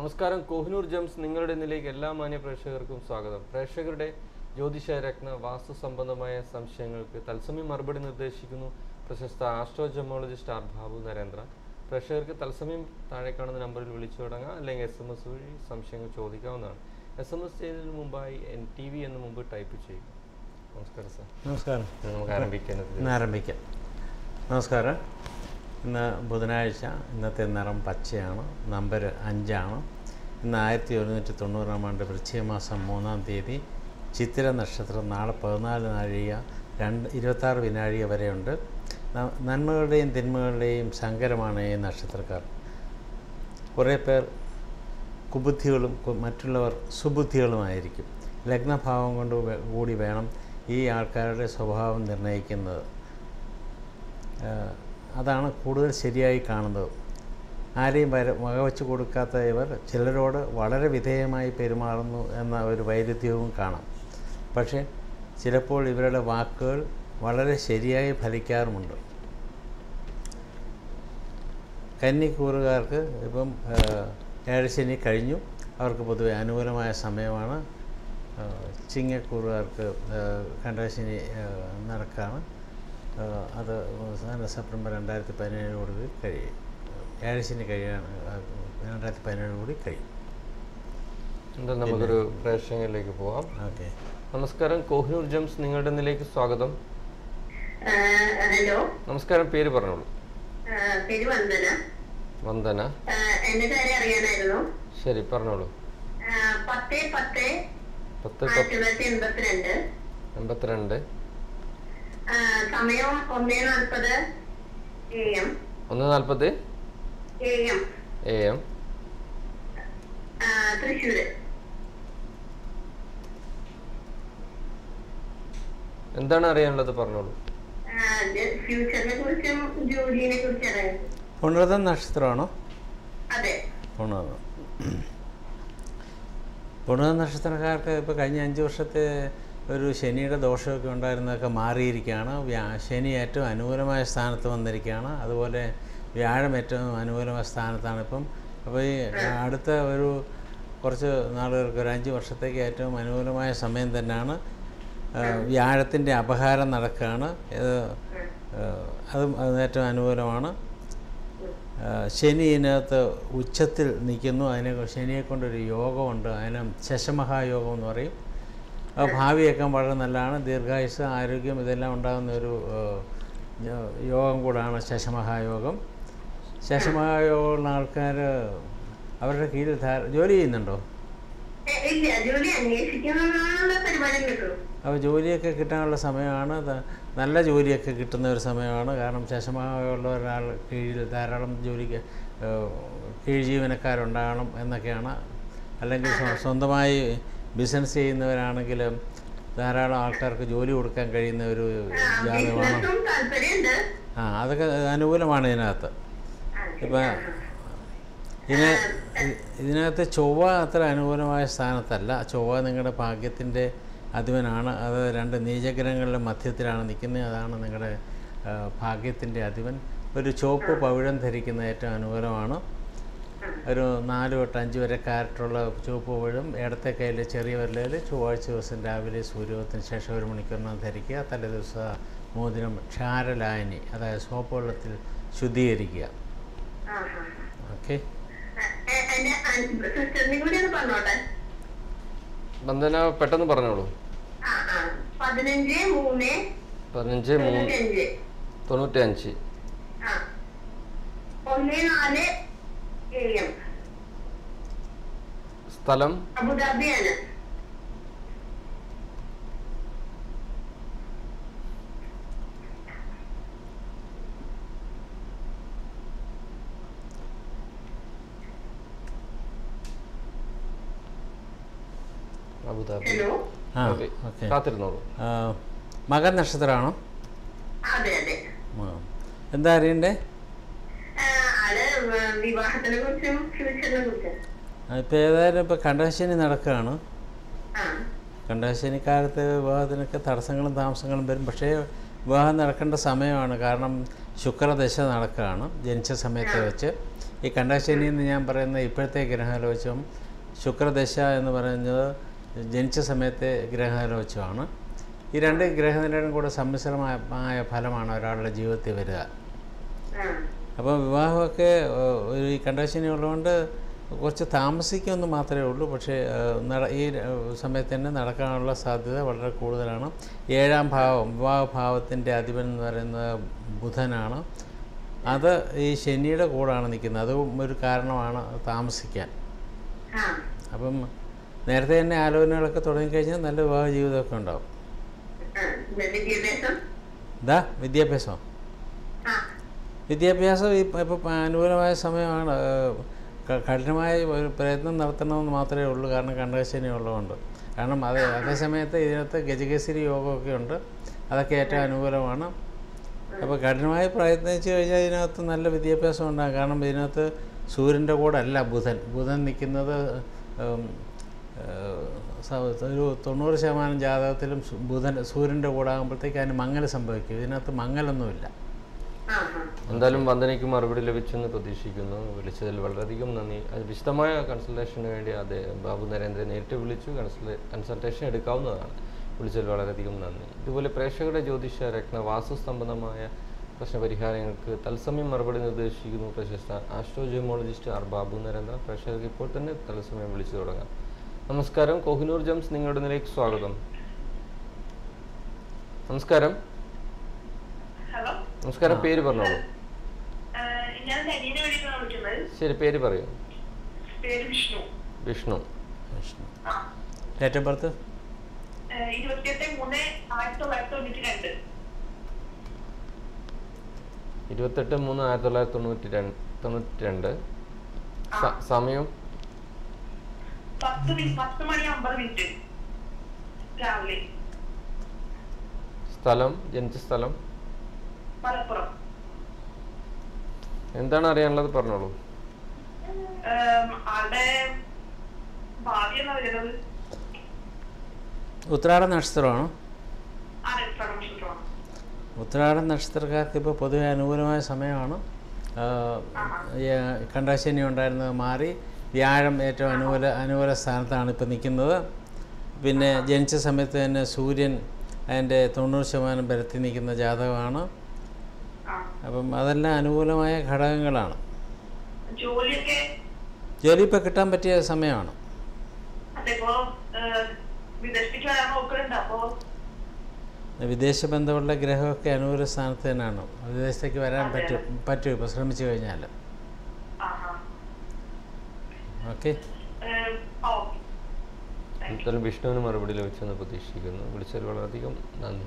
നമസ്കാരം കോഹിനൂർ ജംസ് നിങ്ങളുടെ നിലയ്ക്ക് എല്ലാ മാന്യ പ്രേക്ഷകർക്കും സ്വാഗതം പ്രേക്ഷകരുടെ ജ്യോതിഷ രത്ന വാസ്തു സംബന്ധമായ സംശയങ്ങൾക്ക് തത്സമയം മറുപടി നിർദ്ദേശിക്കുന്നു പ്രശസ്ത astro gemologist R Babu Narendra പ്രേക്ഷകർക്ക് തത്സമയം താഴെ കാണുന്ന നമ്പറിൽ വിളിച്ചു തുടങ്ങാം അല്ലെങ്കിൽ എസ് എം എസ് വഴി സംശയങ്ങൾ ചോദിക്കാവുന്നതാണ് എസ് എം എസ് ചെയ്യുന്നതിന് മുമ്പായി എൻ ടി വി എന്ന് മുമ്പ് ടൈപ്പ് ചെയ്യുക നമസ്കാരം സാർ നമസ്കാരം നമുക്ക് ആരംഭിക്കുന്നത് ഇന്ന് ആരംഭിക്കാം നമസ്കാരം ഇന്ന് ബുധനാഴ്ച ഇന്നത്തെ നിറം പച്ചയാണ് നമ്പർ അഞ്ചാണ് ഇന്ന് ആയിരത്തി ഒരുന്നൂറ്റി തൊണ്ണൂറാം ആണ്ട് വൃശ്ചിക മാസം മൂന്നാം തീയതി ചിത്തിര നക്ഷത്രം നാളെ പതിനാല് നാഴിക രണ്ട് ഇരുപത്താറ് വിനാഴിക വരെയുണ്ട് ന- നന്മകളുടെയും തിന്മകളുടെയും സങ്കരമാണ് ഈ നക്ഷത്രക്കാർ കുറേ പേർ കുബുദ്ധികളും കു- മറ്റുള്ളവർ സുബുദ്ധികളുമായിരിക്കും ലഗ്നഭാവം കൊണ്ട് വേ- കൂടി വേണം ഈ ആൾക്കാരുടെ സ്വഭാവം നിർണ്ണയിക്കുന്നത് ഏഹ് അതാണ് കൂടുതൽ ശരിയായി കാണുന്നത് ആരെയും വര വകവച്ച് കൊടുക്കാത്ത ഇവർ ചിലരോട് വളരെ വിധേയമായി പെരുമാറുന്നു എന്ന ഒരു വൈരുദ്ധ്യവും കാണാം പക്ഷേ ചിലപ്പോൾ ഇവരുടെ വാക്കുകൾ വളരെ ശരിയായി ഫലിക്കാറുമുണ്ട് കന്നിക്കൂറുകാർക്ക് ഇപ്പം ഏഹ്, ഏഴശനി കഴിഞ്ഞു അവർക്ക് പൊതുവെ അനുകൂലമായ സമയമാണ് ഏഹ്, ചിങ്ങക്കൂറുകാർക്ക് ഏഹ്, കണ്ടശനി ഏഹ്, നടക്കാണ് ഏഹ്, അത് അവസാന സെപ്റ്റംബർ രണ്ടായിരത്തി പതിനേഴോടുകൂടി കഴിയും ഏഴശനി കഴിയാണ് രണ്ടായിരത്തി പതിനേഴോടുകൂടി കഴിയും എന്താ നമുക്കൊരു പ്രേക്ഷകരിലേക്ക് പോവാം ഓക്കെ നമസ്കാരം കോഹിനൂർ ജംസ് നിങ്ങളുടെ നിലയ്ക്ക് സ്വാഗതം ആ, ഹലോ നമസ്കാരം പേര് പറഞ്ഞോളൂ ആ, പേര് വന്ദന വന്ദന ആ, എന്റെ കാര്യം അറിയാനായിരുന്നു ശരി പറഞ്ഞോളൂ ആ, പത്ത് പത്ത് പത്ത് ആയിരത്തി പത്ത് തൊള്ളായിരത്തി എൺപത്തിരണ്ട് എൺപത്തിരണ്ട് ആ, സമയം ഒന്നേ നാൽപ്പത് എ എം ഒന്ന് നാൽപ്പത് A M A M Thrissur എന്താണ് അറിയാനുള്ളത് പറഞ്ഞോളൂ ആ, ഇത് ഫ്യൂച്ചറിനെ കുറിച്ചും ജോലിനെ കുറിച്ചും അറിയാം പുണർതം നക്ഷത്രമാണോ അതെ പുണർതം പുണർതം നക്ഷത്രക്കാർക്ക് ഇപ്പോൾ കഴിഞ്ഞ അഞ്ച് വർഷത്തെ ഒരു ശനിയുടെ ദോഷമൊക്കെ ഉണ്ടായിരുന്നതൊക്കെ മാറിയിരിക്കുകയാണ് വ്യാ ശനി ഏറ്റവും അനുകൂലമായ സ്ഥാനത്ത് വന്നിരിക്കുകയാണ് അതുപോലെ വ്യാഴം ഏറ്റവും അനുകൂലമായ സ്ഥാനത്താണ് ഇപ്പം അപ്പോൾ ഈ അടുത്ത ഒരു കുറച്ച് നാളുകൾക്ക് ഒരു അഞ്ച് വർഷത്തേക്ക് ഏറ്റവും അനുകൂലമായ സമയം തന്നെയാണ് വ്യാഴത്തിൻ്റെ അപഹാരം നടക്കുകയാണ് ഇത് ഏഹ്, അതും അത് ഏറ്റവും അനുകൂലമാണ് ആ, ശനി ഇതിനകത്ത് ഉച്ചത്തിൽ നിൽക്കുന്നു അതിനെ ശനിയെ കൊണ്ടൊരു യോഗമുണ്ട് അതിന് ശശമഹായോഗം എന്ന് പറയും അത് ഭാവിയൊക്കെ വളരെ നല്ലതാണ് ദീർഘായുസ് ആരോഗ്യം ഇതെല്ലാം ഉണ്ടാകുന്ന ഒരു ആ, യോ- യോഗം കൂടാണ് ശശമഹായോഗം ശശമഹായോഗമുള്ള ആൾക്കാർ അവരുടെ കീഴിൽ ധാര ജോലി ചെയ്യുന്നുണ്ടോ ഏ, ഇല്ല ജോലി അന്വേഷിക്കുന്ന പരിപാടി കിട്ടും അപ്പോൾ ജോലിയൊക്കെ കിട്ടാനുള്ള സമയമാണ് ത- നല്ല ജോലിയൊക്കെ കിട്ടുന്ന ഒരു സമയമാണ് കാരണം ശേഷമായുള്ള ഒരാൾ കീഴിൽ ധാരാളം ജോലിക്ക് ഏഹ്, കീഴ് ജീവനക്കാരുണ്ടാകണം എന്നൊക്കെയാണ് അല്ലെങ്കിൽ സ്വ- സ്വന്തമായി ബിസിനസ് ചെയ്യുന്നവരാണെങ്കിൽ ധാരാളം ആൾക്കാർക്ക് ജോലി കൊടുക്കാൻ കഴിയുന്ന ഒരു ജാതകമാണ് ബിസിനസ്സും താല്പര്യമുണ്ട് ആ അതൊക്കെ അനുകൂലമാണ് ഇതിനകത്ത് ആ, ശരി. ഇപ്പം ഇതിന് ഇ- ഇതിനകത്ത് ചൊവ്വ അത്ര അനുകൂലമായ സ്ഥാനത്തല്ല ചൊവ്വ നിങ്ങളുടെ ഭാഗ്യത്തിൻ്റെ അധിപനാണ് അത് രണ്ട് നീചഗ്രഹങ്ങളുടെ മധ്യത്തിലാണ് നിൽക്കുന്നത് അതാണ് നിങ്ങളുടെ ആ, ഭാഗ്യത്തിൻ്റെ അധിപൻ ഒരു ചുവപ്പ് പവിഴം ധരിക്കുന്ന ഏറ്റവും അനുകൂലമാണ് ഒരു നാല് തൊട്ട് അഞ്ച് വരെ കാരറ്റുള്ള ചുവപ്പ് പവിഴം ഇടത്തെ കയ്യിൽ ചെറിയ വിരലിൽ ചൊവ്വാഴ്ച ദിവസം രാവിലെ സൂര്യോദയത്തിന് ശേഷം ഒരു മണിക്കൂറിനകം ധരിക്കുക തലേദിവസം മോതിരം ക്ഷാരലായനി അതായത് സോപ്പ് വെള്ളത്തിൽ ശുദ്ധീകരിക്കുക ആ, ആ, ആ. ഓക്കെ ആ, എ- എന്റെ സിസ്റ്ററിനെ കൂടി ഒന്ന് പറഞ്ഞോട്ടെ വന്ദന പെട്ടെന്ന് പറഞ്ഞോളൂ ആ ആ പതിനഞ്ച് മൂന്ന് പതിനഞ്ച് മൂന്ന് തൊണ്ണൂറ്റഞ്ച് തൊണ്ണൂറ്റി അഞ്ച് ആ ഒന്ന് നാല് എ എം സ്ഥലം അബുദാബിയാണ് അബുദാബി ഹലോ ആ ഓക്കെ ഓക്കെ കാത്തിരുന്നോളൂ ആ, മകൻ നക്ഷത്രമാണോ അതെ അതെ ആ. എന്താ അറിയണ്ടേ ആ, ആള് വ- വിവാഹത്തിനെ കുറിച്ചും ഫ്യൂച്ചറിനെ കുറിച്ചും ഇപ്പോൾ ഏതായാലും ഇപ്പോൾ കണ്ടശനി നടക്കുകയാണ് ആ കണ്ടശനിക്കാലത്ത് വിവാഹത്തിനൊക്കെ തടസ്സങ്ങളും താമസങ്ങളും വരും പക്ഷേ വിവാഹം നടക്കേണ്ട സമയമാണ് കാരണം ശുക്രദശ നടക്കുകയാണ് ജനിച്ച സമയത്ത് വെച്ച് ഈ കണ്ടശനി എന്ന് ഞാൻ പറയുന്ന ഇപ്പോഴത്തെ ഗ്രഹാലോചം ശുക്രദശ എന്ന് പറയുന്നത് ജനിച്ച സമയത്തെ ഗ്രഹാലോചമാണ് ഈ രണ്ട് ഗ്രഹനിലയും കൂടെ സമ്മിശ്രമായ മായ ഫലമാണ് ഒരാളുടെ ജീവിതത്തിൽ വരിക ആ അപ്പോൾ വിവാഹമൊക്കെ ഏഹ്, ഒരു ഈ കണ്ടശനി ഉള്ളതുകൊണ്ട് കുറച്ച് താമസിക്കുമെന്ന് മാത്രമേ ഉള്ളൂ പക്ഷേ ഏഹ്, നട ഈ ഏഹ്, സമയത്ത് തന്നെ നടക്കാനുള്ള സാധ്യത വളരെ കൂടുതലാണ് ഏഴാം ഭാവം വിവാഹഭാവത്തിൻ്റെ അധിപൻ എന്ന് പറയുന്നത് ബുധനാണ് അത് ഈ ശനിയുടെ കൂടാണ് നിൽക്കുന്നത് അതും ഒരു കാരണമാണ് താമസിക്കാൻ ആ അപ്പം നേരത്തെ തന്നെ ആലോചനകളൊക്കെ തുടങ്ങിക്കഴിഞ്ഞാൽ നല്ല വിവാഹ ജീവിതമൊക്കെ ഉണ്ടാവും ആ വിദ്യാഭ്യാസം ഇതാ വിദ്യാഭ്യാസം ആ വിദ്യാഭ്യാസം ഇപ്പോൾ അനുകൂലമായ സമയമാണ് ഏഹ് ക- കഠിനമായ ഒരു പ്രയത്നം നടത്തണമെന്ന് മാത്രമേ ഉള്ളൂ കാരണം കണ്ടകശനി ഉള്ളതുകൊണ്ട് കാരണം അത് അതേ സമയത്ത് ഇതിനകത്ത് ഗജകേസരി യോഗമൊക്കെ ഉണ്ട് അതൊക്കെ ഏറ്റവും അനുകൂലമാണ് അപ്പോൾ കഠിനമായി പ്രയത്നിച്ച് കഴിഞ്ഞാൽ ഇതിനകത്ത് നല്ല വിദ്യാഭ്യാസം ഉണ്ടാകും കാരണം ഇതിനകത്ത് സൂര്യൻ്റെ കൂടെ അല്ല ബുധൻ ബുധൻ നിൽക്കുന്നത് ഉം, ഏഹ്, സ- ഒരു തൊണ്ണൂറ് ശതമാനം ജാതകത്തിലും സു- ബുധൻ സൂര്യൻ്റെ കൂടെ ആകുമ്പോഴത്തേക്ക് അതിന് മങ്ങൽ സംഭവിക്കും ഇതിനകത്ത് മങ്ങലൊന്നുമില്ല ആ ആ എന്തായാലും വന്ദനയ്ക്ക് മറുപടി ലഭിച്ചെന്ന് പ്രതീക്ഷിക്കുന്നു വിളിച്ചതിൽ വളരെയധികം നന്ദി അത് വിശദമായ കൺസൾട്ടേഷന് വേണ്ടി അതെ ബാബു നരേന്ദ്രൻ നേരിട്ട് വിളിച്ചു കൺസൾട്ടേ കൺസൾട്ടേഷൻ എടുക്കാവുന്നതാണ് വിളിച്ചതിൽ വളരെയധികം നന്ദി ഇതുപോലെ പ്രേക്ഷകരുടെ ജ്യോതിഷ രത്ന വാസ്തു സംബന്ധമായ പ്രശ്നപരിഹാരങ്ങൾക്ക് തത്സമയം മറുപടി നിർദ്ദേശിക്കുന്നു പ്രശസ്ത ആസ്ട്രോജിയോമോളജിസ്റ്റ് ആർ ബാബു നരേന്ദ്ര പ്രേക്ഷകർക്ക് ഇപ്പോൾ തന്നെ തത്സമയം വിളിച്ചു തുടങ്ങാം നമസ്കാരം കോഹിനൂർ ജംസ് നിങ്ങളുടെ നിലയ്ക്ക് സ്വാഗതം നമസ്കാരം ഹലോ നമസ്കാരം പേര് പറഞ്ഞോളൂ ഞാൻ ധനീനെ വേണ്ടിയിട്ടാണ് വിളിക്കുന്നത് ശരി പേര് പറയൂ പേര് വിഷ്ണു വിഷ്ണു വിഷ്ണു ആ ഡേറ്റ് ഓഫ് ബർത്ത് ഇരുപത്തിയെട്ട് മൂന്ന് ആയിരത്തി തൊള്ളായിരത്തി തൊണ്ണൂറ്റി രണ്ട് ഇരുപത്തെട്ട് മൂന്ന് ആയിരത്തി തൊള്ളായിരത്തി തൊണ്ണൂറ്റി രണ്ട് തൊണ്ണൂറ്റി രണ്ട് സ- സമയം പത്ത് മി- പത്ത് മണി അമ്പത് മിനിറ്റ് രാവിലെ സ്ഥലം ജനിച്ച സ്ഥലം മലപ്പുറം എന്താണ് അറിയാനുള്ളത് പറഞ്ഞോളൂ ഏം, ആളുടെ ഭാവി എന്നാ വരുന്നത് ഉത്രാട നക്ഷത്രമാണ് ആരെത്ര നക്ഷത്രമാണ് ഉത്രാട നക്ഷത്രക്കാർക്ക് ഇപ്പോൾ പൊതുവെ അനുകൂലമായ സമയമാണ് ആ, ഈ കണ്ടാശനി ഉണ്ടായിരുന്നത് മാറി വ്യാഴം ഏറ്റവും അനുകൂല അനുകൂല സ്ഥാനത്താണ് ഇപ്പോൾ നിൽക്കുന്നത് പിന്നെ ജനിച്ച സമയത്ത് തന്നെ സൂര്യൻ അതിൻ്റെ തൊണ്ണൂറ് ശതമാനം ബലത്തിൽ നിൽക്കുന്ന ജാതകമാണ് ആ അപ്പം അതെല്ലാം അനുകൂലമായ ഘടകങ്ങളാണ് ജോലിയൊക്കെ ജോലി ഇപ്പോൾ കിട്ടാൻ പറ്റിയ സമയമാണ് അതിപ്പോ ഏഹ്, വിദേശത്തേക്ക് വരാൻ നോക്കുന്നുണ്ട് അപ്പോ വിദേശ ബന്ധമുള്ള ഗ്രഹമൊക്കെ അനുകൂല സ്ഥാനത്ത് തന്നെയാണ് വിദേശത്തേക്ക് വരാൻ അതെ, പറ്റും പറ്റും ഇപ്പോൾ ശ്രമിച്ചു കഴിഞ്ഞാൽ ആഹാ ഓക്കെ ഏഹ്, ഓ താങ്ക് യു എന്തായാലും വിഷ്ണുവിന് മറുപടി ലഭിച്ചെന്ന് പ്രതീക്ഷിക്കുന്നു വിളിച്ചതിൽ വളരെയധികം നന്ദി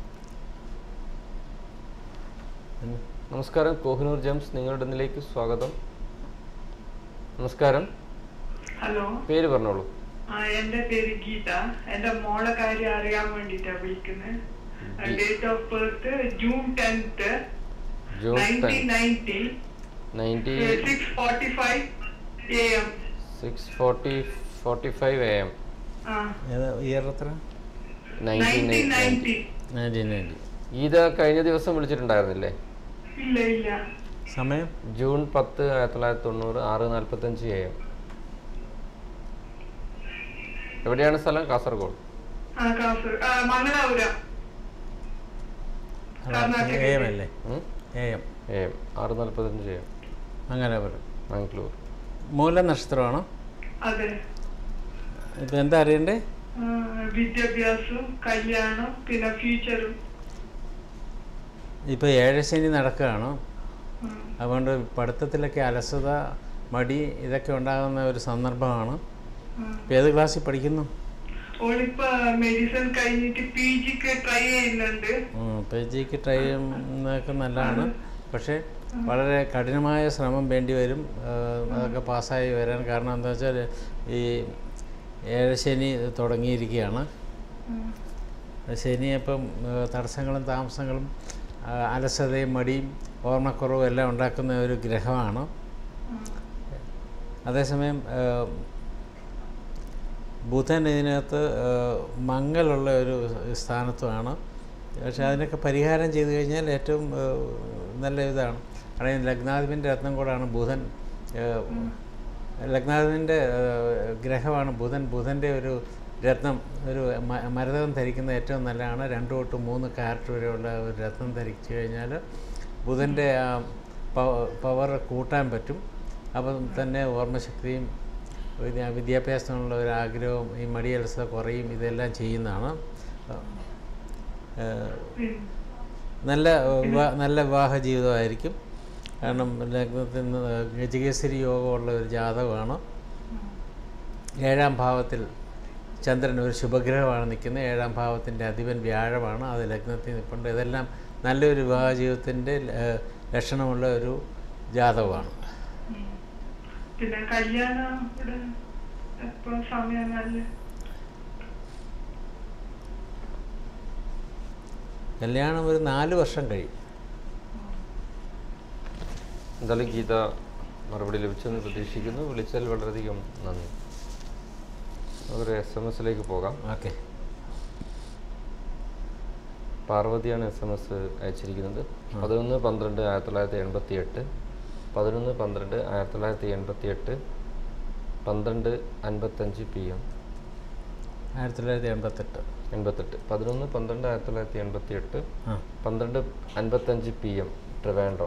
നമസ്കാരം കോഹിനൂർ ജംസ് നിങ്ങളുടെ ഇതിലേക്ക് സ്വാഗതം നമസ്കാരം ഹലോ പേര് പറഞ്ഞോളൂ ആ എന്റെ പേര് ഗീത എന്റെ മോളെ കാര്യം അറിയാൻ വേണ്ടിട്ടാ വിളിക്കുന്നത് date of birth June tenth June nineteen ninety ninety six forty five A M six forty forty five A M ഏത് ഇയർ എത്ര nineteen nineteen ninety nineteen ninety ഇത് കഴിഞ്ഞ ദിവസം വിളിച്ചിട്ടുണ്ടായിരുന്നില്ലേ ഇല്ല ഇല്ല സമയം ജൂൺ പത്ത് ആയിരത്തി തൊള്ളായിരത്തി തൊണ്ണൂറ് ആറ് നാൽപ്പത്തഞ്ച് എ എം എവിടെയാണ് സ്ഥലം കാസർഗോഡ് ആ കാസർ ആ, മംഗലാപുരം കർണാടക. എ എം അല്ലേ എ എം എ എം ആറ് നാൽപ്പത്തഞ്ച് എ എം മംഗലാപുരം മംഗ്ലൂർ മൂല നക്ഷത്രമാണോ അതെ ഇപ്പം എന്താ അറിയണ്ടേ ആ, വിദ്യാഭ്യാസവും കല്യാണം പിന്നെ ഫ്യൂച്ചറും ഇപ്പോൾ ഏഴശനി നടക്കുകയാണ് ഉം. അതുകൊണ്ട് പഠിത്തത്തിലൊക്കെ അലസത മടി ഇതൊക്കെ ഉണ്ടാകുന്ന ഒരു സന്ദർഭമാണ് ഉം. ഇപ്പോൾ ഏത് ക്ലാസ്സിൽ പഠിക്കുന്നു ഓളിപ്പോ മെഡിസിൻ കഴിഞ്ഞിട്ട് പി ജിക്ക് ട്രൈ ചെയ്യുന്നുണ്ട് പി ജിക്ക് ട്രൈ ചെയ്യുന്നതൊക്കെ നല്ലതാണ് പക്ഷേ വളരെ കഠിനമായ ശ്രമം വേണ്ടി വരും ഏഹ് അതൊക്കെ പാസ്സായി വരാൻ കാരണം എന്താ വെച്ചാൽ ഈ ഏഴശനി തുടങ്ങിയിരിക്കുകയാണ് ഉം. ശനി അപ്പം ഏഹ് തടസ്സങ്ങളും താമസങ്ങളും ആ, അലസതയും മടിയും ഓർമ്മക്കുറവും എല്ലാം ഉണ്ടാക്കുന്ന ഒരു ഗ്രഹമാണ് ഉം. അതേസമയം ഏഹ്, ബുധൻ ഇതിനകത്ത് ഏഹ്, മങ്ങലുള്ള ഒരു സ്ഥാനത്തുമാണ് പക്ഷേ അതിനൊക്കെ പരിഹാരം ചെയ്തു കഴിഞ്ഞാൽ ഏറ്റവും ഏഹ്, നല്ല ഇതാണ് കാരണം ഈ ലഗ്നാധിപൻ്റെ രത്നം കൂടാണ് ബുധൻ ലഗ്നാഥിൻ്റെ ഗ്രഹമാണ് ബുധൻ ബുധൻ്റെ ഒരു രത്നം ഒരു മ- മരതകം ധരിക്കുന്നത് ഏറ്റവും നല്ലതാണ് രണ്ട് തൊട്ട് മൂന്ന് കാരറ്റ് വരെയുള്ള ഒരു രത്നം ധരിച്ചു കഴിഞ്ഞാൽ ബുധൻ്റെ ആ പവർ കൂട്ടാൻ പറ്റും അപ്പം തന്നെ ഓർമ്മശക്തിയും വിദ്യാ വിദ്യാഭ്യാസത്തിനുള്ള ഒരു ആഗ്രഹവും ഈ മടിയലസത കുറയും ഇതെല്ലാം ചെയ്യുന്നതാണ് ഏഹ്, നല്ല വിവാ- നല്ല വിവാഹ ജീവിതമായിരിക്കും കാരണം ലഗ്നത്തിൽ നിന്ന് ഗജകേസരി യോഗമുള്ള ഒരു ജാതകമാണ് ഏഴാം ഭാവത്തിൽ ചന്ദ്രൻ ഒരു ശുഭഗ്രഹമാണ് നിൽക്കുന്നത് ഏഴാം ഭാവത്തിൻ്റെ അധിപൻ വ്യാഴമാണ് അത് ലഗ്നത്തിൽ നിൽപ്പുണ്ട് ഇതെല്ലാം നല്ലൊരു വിവാഹ ജീവിതത്തിൻ്റെ ഏഹ്, ലക്ഷണമുള്ള ഒരു ജാതകമാണ് ഉം. പിന്നെ കല്യാണം ഇവിടെ എപ്പോ സമയം നല്ല കല്യാണം ഒരു നാല് വർഷം കഴിയും എന്തായാലും ഗീത മറുപടി ലഭിച്ചെന്ന് പ്രതീക്ഷിക്കുന്നു വിളിച്ചാൽ വളരെയധികം നന്ദി ഒരു എസ് എം എസിലേക്ക് പോകാം ഓക്കെ പാർവതിയാണ് എസ് എം എസ് അയച്ചിരിക്കുന്നത് പതിനൊന്ന് പന്ത്രണ്ട് ആയിരത്തി തൊള്ളായിരത്തി എൺപത്തി എട്ട് പതിനൊന്ന് പന്ത്രണ്ട് ആയിരത്തി തൊള്ളായിരത്തി എൺപത്തി എട്ട് പന്ത്രണ്ട് അൻപത്തഞ്ച് പി എം ആയിരത്തി തൊള്ളായിരത്തി എൺപത്തെട്ട് എൺപത്തെട്ട് പതിനൊന്ന് പന്ത്രണ്ട് ആയിരത്തി തൊള്ളായിരത്തി എൺപത്തി എട്ട് ആ പന്ത്രണ്ട് അൻപത്തഞ്ച് പി എം ട്രിവാൻഡ്രം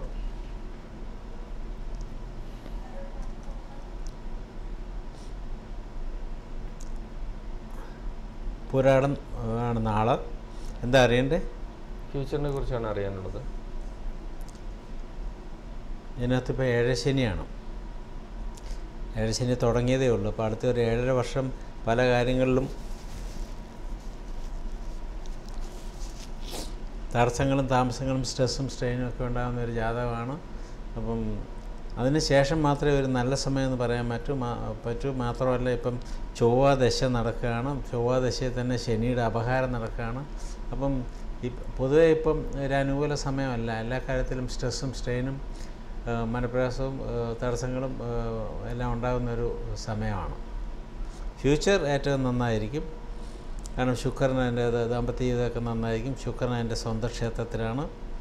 പുരാടം ആണ് നാളെ എന്താ അറിയണ്ടേ ഫ്യൂച്ചറിനെ കുറിച്ചാണ് അറിയാനുള്ളത് ഇതിനകത്ത് ഇപ്പോൾ ഏഴശനിയാണ് ഏഴശനി തുടങ്ങിയതേ ഉള്ളൂ അപ്പോൾ അടുത്ത ഒരു ഏഴര വർഷം പല കാര്യങ്ങളിലും തടസ്സങ്ങളും താമസങ്ങളും സ്ട്രെസ്സും സ്ട്രെയിനും ഒക്കെ ഉണ്ടാകുന്ന ഒരു ജാതകമാണ് അപ്പം അതിന് ശേഷം മാത്രമേ ഒരു നല്ല സമയം എന്ന് പറയാൻ പറ്റൂ മാ- പറ്റൂ മാത്രമല്ല ഇപ്പം ചൊവ്വ ദശ നടക്കുകയാണ് ചൊവ്വ ദശയിൽ തന്നെ ശനിയുടെ അപഹാരം നടക്കുകയാണ് അപ്പം ഈ പൊതുവെ ഇപ്പം ഒരു അനുകൂല സമയമല്ല എല്ലാ കാര്യത്തിലും സ്ട്രെസ്സും സ്ട്രെയിനും ആ, മനപ്രയാസവും ആ, തടസ്സങ്ങളും ആ, എല്ലാം ഉണ്ടാകുന്ന ഒരു സമയമാണ് ഫ്യൂച്ചർ ഏറ്റവും നന്നായിരിക്കും കാരണം ശുക്രൻ അതിൻ്റെ ദാമ്പത്യ ജീവിതമൊക്കെ നന്നായിരിക്കും ശുക്രൻ അതിൻ്റെ സ്വന്തം ക്ഷേത്രത്തിലാണ്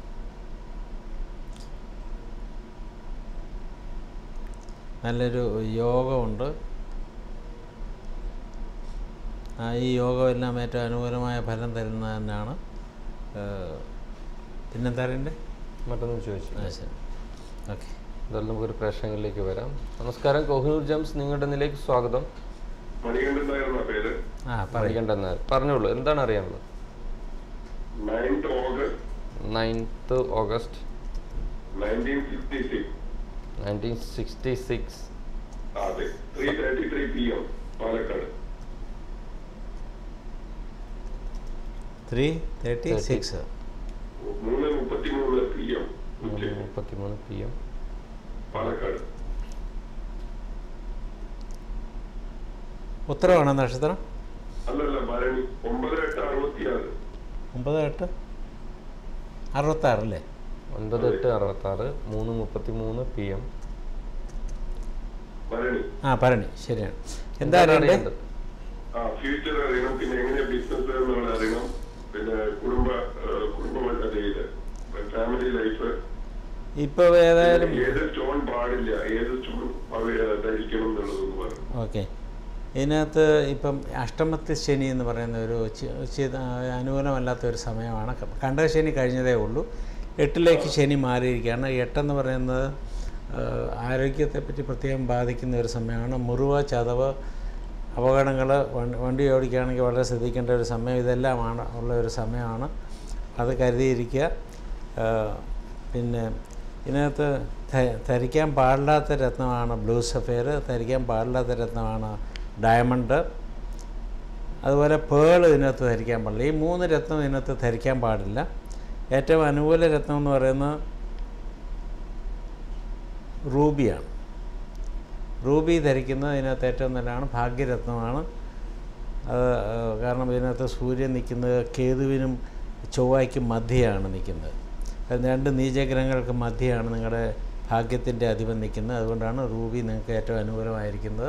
നല്ലൊരു യോഗമുണ്ട് ആ, ഈ യോഗമെല്ലാം ഏറ്റവും അനുകൂലമായ ഫലം തരുന്നത് തന്നെയാണ് ഏഹ്, പിന്നെന്താ അറിയണ്ടേ മറ്റൊന്നും ചോദിച്ചു ആ ശരി ഓക്കെ എന്തായാലും നമുക്കൊരു പ്രേക്ഷകരിലേക്ക് വരാം നമസ്കാരം കോഹിനൂർ ജംസ് നിങ്ങളുടെ നിലയ്ക്ക് സ്വാഗതം മണികണ്ഠൻ നായർ പേര് ആ പറയും പഠിക്കേണ്ടെന്ന് പറഞ്ഞോളൂ എന്താണ് അറിയാനുള്ളത് ninth August ninth August nineteen fifty six nineteen sixty six അതെ three thirty three P M Palakkad three thirty six മൂന്ന് മുപ്പത്തി മൂന്ന് പി എം ഉച്ചയ്ക്ക് മുപ്പത്തി മൂന്ന് പി എം പാലക്കാട് ഉത്തരവാണ് നക്ഷത്രം അല്ലല്ല ഭരണി ഒമ്പത് എട്ട് അറുപത്തിയാറ് ഒമ്പത് എട്ട് അറുപത്താറല്ലേ ഒൻപത് എട്ട് അറുപത്താറ് മൂന്ന് മുപ്പത്തി മൂന്ന് പി എം ഭരണി ആ ഭരണി ശരിയാണ് എന്താ അറിയണ്ടേ ആ ഫ്യൂച്ചർ അറിയണം പിന്നെ എങ്ങനെ ബിസിനസ് എന്നുള്ള അറിയണം പിന്നെ കുടുംബ ഏഹ്, കുടുംബ അത് ഇത് ഫാമിലി ലൈഫ് ഇപ്പോൾ ഏതായാലും ഏത് സ്റ്റോൺ പാടില്ല ഏത് സ്റ്റോൺ ധരിക്കണം എന്നുള്ളതെന്ന് പറഞ്ഞു ഓക്കെ ഇതിനകത്ത് ഇപ്പം അഷ്ടമത്തിൽ ശനി എന്ന് പറയുന്ന ഒരു ചി- ചി- അനുകൂലമല്ലാത്ത ഒരു സമയമാണ് ക- കണ്ടക ശനി കഴിഞ്ഞതേ ഉള്ളൂ എട്ടിലേക്ക് ശനി മാറിയിരിക്കുകയാണ് എട്ടെന്ന് പറയുന്നത് ആരോഗ്യത്തെപ്പറ്റി പ്രത്യേകം ബാധിക്കുന്ന ഒരു സമയമാണ് മുറിവ് ചതവ് അപകടങ്ങൾ വണ്ടി ഓടിക്കുകയാണെങ്കിൽ വളരെ ശ്രദ്ധിക്കേണ്ട ഒരു സമയം ഇതെല്ലാമാണ് ഉള്ള ഒരു സമയമാണ് അത് കരുതിയിരിക്കുക ആ, പിന്നെ ഇതിനകത്ത് ധ- ധരിക്കാൻ പാടില്ലാത്ത രത്നമാണ് ബ്ലൂ സഫയർ ധരിക്കാൻ പാടില്ലാത്ത രത്നമാണ് ഡയമണ്ട് അതുപോലെ പേൾ ഇതിനകത്ത് ധരിക്കാൻ പാടില്ല ഈ മൂന്ന് രത്നം ഇതിനകത്ത് ധരിക്കാൻ പാടില്ല ഏറ്റവും അനുകൂല രത്നം എന്ന് പറയുന്നത് റൂബിയാണ് റൂബി ധരിക്കുന്നത് ഇതിനകത്ത് ഏറ്റവും നല്ലതാണ് ഭാഗ്യരത്നമാണ് അത് ആ, കാരണം ഇതിനകത്ത് സൂര്യൻ നിൽക്കുന്നത് കേതുവിനും ചൊവ്വയ്ക്കും മധ്യയാണ് നിൽക്കുന്നത് അത് രണ്ട് നീചഗ്രഹങ്ങൾക്ക് മധ്യയാണ് നിങ്ങളുടെ ഭാഗ്യത്തിൻ്റെ അധിപൻ നിൽക്കുന്നത് അതുകൊണ്ടാണ് റൂബി നിങ്ങൾക്ക് ഏറ്റവും അനുകൂലമായിരിക്കുന്നത്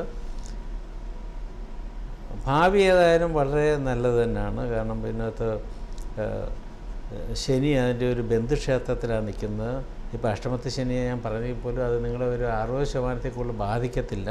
ഭാവി ഏതായാലും വളരെ നല്ലത് തന്നെയാണ് കാരണം ഇതിനകത്ത് ആ, ശനി അതിൻ്റെ ഒരു ബന്ധുക്ഷേത്രത്തിലാണ് നിൽക്കുന്നത് ഇപ്പോൾ അഷ്ടമത്തെ ശനിയെ ഞാൻ പറഞ്ഞെങ്കിൽ പോലും അത് നിങ്ങളെ ഒരു അറുപത് ശതമാനത്തിൽ കൂടുതൽ ബാധിക്കത്തില്ല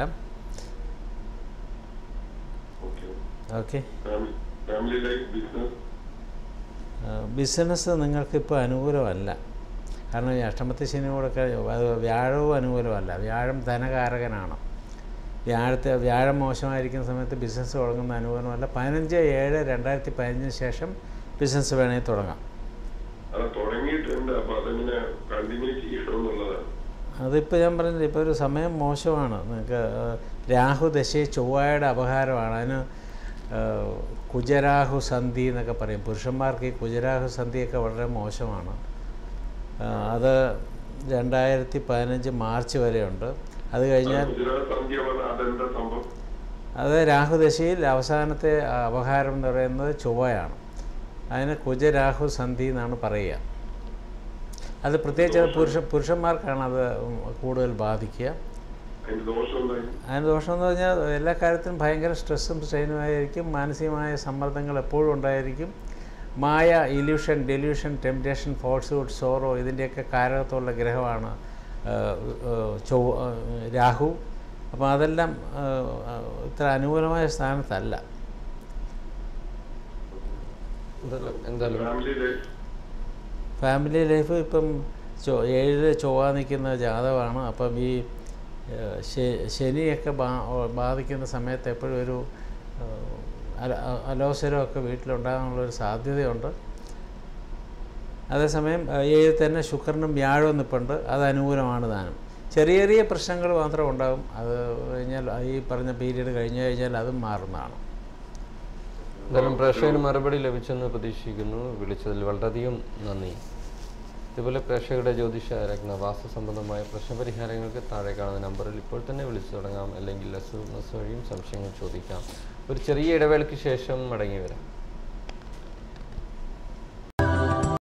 okay okay family family life business business നിങ്ങൾക്കിപ്പോൾ അനുകൂലമല്ല കാരണം ഈ അഷ്ടമത്തെ ശനിയോടൊക്കെ അത് വ്യാഴവും അനുകൂലമല്ല വ്യാഴം ധനകാരകനാണ് വ്യാഴത്തെ വ്യാഴം മോശമായിരിക്കുന്ന സമയത്ത് ബിസിനസ് തുടങ്ങുന്ന അനുകൂലമല്ല പതിനഞ്ച് ഏഴ് രണ്ടായിരത്തി പതിനഞ്ചിന് ശേഷം ബിസിനസ് വേണമെങ്കിൽ തുടങ്ങാം അത് തുടങ്ങിയിട്ടുണ്ട് അപ്പൊ അതെങ്ങനെ കണ്ടിന്യൂ ചെയ്യണമെന്നുള്ളതാണ് അതിപ്പോൾ ഞാൻ പറഞ്ഞില്ല ഇപ്പോൾ ഒരു സമയം മോശമാണ് നിങ്ങൾക്ക് ഏഹ്, രാഹു ദശയെ ചൊവ്വായുടെ അപഹാരമാണ് അതിന് ഏഹ്, കുജരാഹു സന്ധി എന്നൊക്കെ പറയും പുരുഷന്മാർക്ക് ഈ കുജരാഹു സന്ധിയൊക്കെ വളരെ മോശമാണ് ഏഹ്, അത് രണ്ടായിരത്തി പതിനഞ്ച് മാർച്ച് വരെയുണ്ട് അത് കഴിഞ്ഞാൽ ഗുജറാത്ത് സന്ധ്യ പറഞ്ഞ അതെന്താ സംഭവം അത് രാഹുദശയിൽ അവസാനത്തെ അപഹാരം എന്ന് പറയുന്നത് ചൊവ്വയാണ് അതിന് കുജരാഹു സന്ധി എന്നാണ് പറയുക അത് പ്രത്യേകിച്ച് അത് പുരുഷ പുരുഷന്മാർക്കാണ് അത് കൂടുതൽ ബാധിക്കുക അതിന്റെ ദോഷം എന്തായി അതിന് ദോഷമെന്ന് പറഞ്ഞാൽ എല്ലാ കാര്യത്തിലും ഭയങ്കര സ്ട്രെസ്സും സ്ട്രെയിനും ആയിരിക്കും മാനസികമായ സമ്മർദ്ദങ്ങൾ എപ്പോഴും ഉണ്ടായിരിക്കും മായ illusion delusion temptation falsehood sorrow ഇതിൻ്റെയൊക്കെ കാരകത്തുള്ള ഗ്രഹമാണ് ചൊവ്വ രാഹു അപ്പോൾ അതെല്ലാം ആ, ആ, ഇത്ര അനുകൂലമായ സ്ഥാനത്തല്ല എന്തായാലും എന്തായാലും ഫാമിലി ലൈഫ് ഫാമിലി ലൈഫ് ഇപ്പം ചൊ ഏഴില് ചൊവ്വ നിൽക്കുന്ന ജാതകമാണ് അപ്പം ഈ ഏഹ്, ശ- ശനിയൊക്കെ ബാ ബാധിക്കുന്ന സമയത്ത് എപ്പോഴും ഒരു ഏഹ്, അല- അ- അലോസരമൊക്കെ വീട്ടിലുണ്ടാകാനുള്ളൊരു സാധ്യതയുണ്ട് അതേസമയം ഏഹ്, ഏഴിൽ തന്നെ ശുക്രനും വ്യാഴവും നിൽപ്പുണ്ട് അത് അനുകൂലമാണ് താനും ചെറിയ ചെറിയ പ്രശ്നങ്ങൾ മാത്രം ഉണ്ടാകും അത് കഴിഞ്ഞാൽ ഈ പറഞ്ഞ പീരീഡ് കഴിഞ്ഞു കഴിഞ്ഞാൽ അതും മാറുന്നതാണ് എന്തായാലും പ്രേക്ഷകന് മറുപടി ലഭിച്ചെന്ന് പ്രതീക്ഷിക്കുന്നു വിളിച്ചതിൽ വളരെയധികം നന്ദി ഇതുപോലെ പ്രേക്ഷകരുടെ ജ്യോതിഷ രത്ന വാസ്തു സംബന്ധമായ പ്രശ്നപരിഹാരങ്ങൾക്ക് താഴെ കാണുന്ന നമ്പറിൽ ഇപ്പോൾ തന്നെ വിളിച്ചു തുടങ്ങാം അല്ലെങ്കിൽ എസ് എം എസ് വഴിയും സംശയങ്ങൾ ചോദിക്കാം ഒരു ചെറിയ ഇടവേളയ്ക്ക് ശേഷം മടങ്ങി വരാം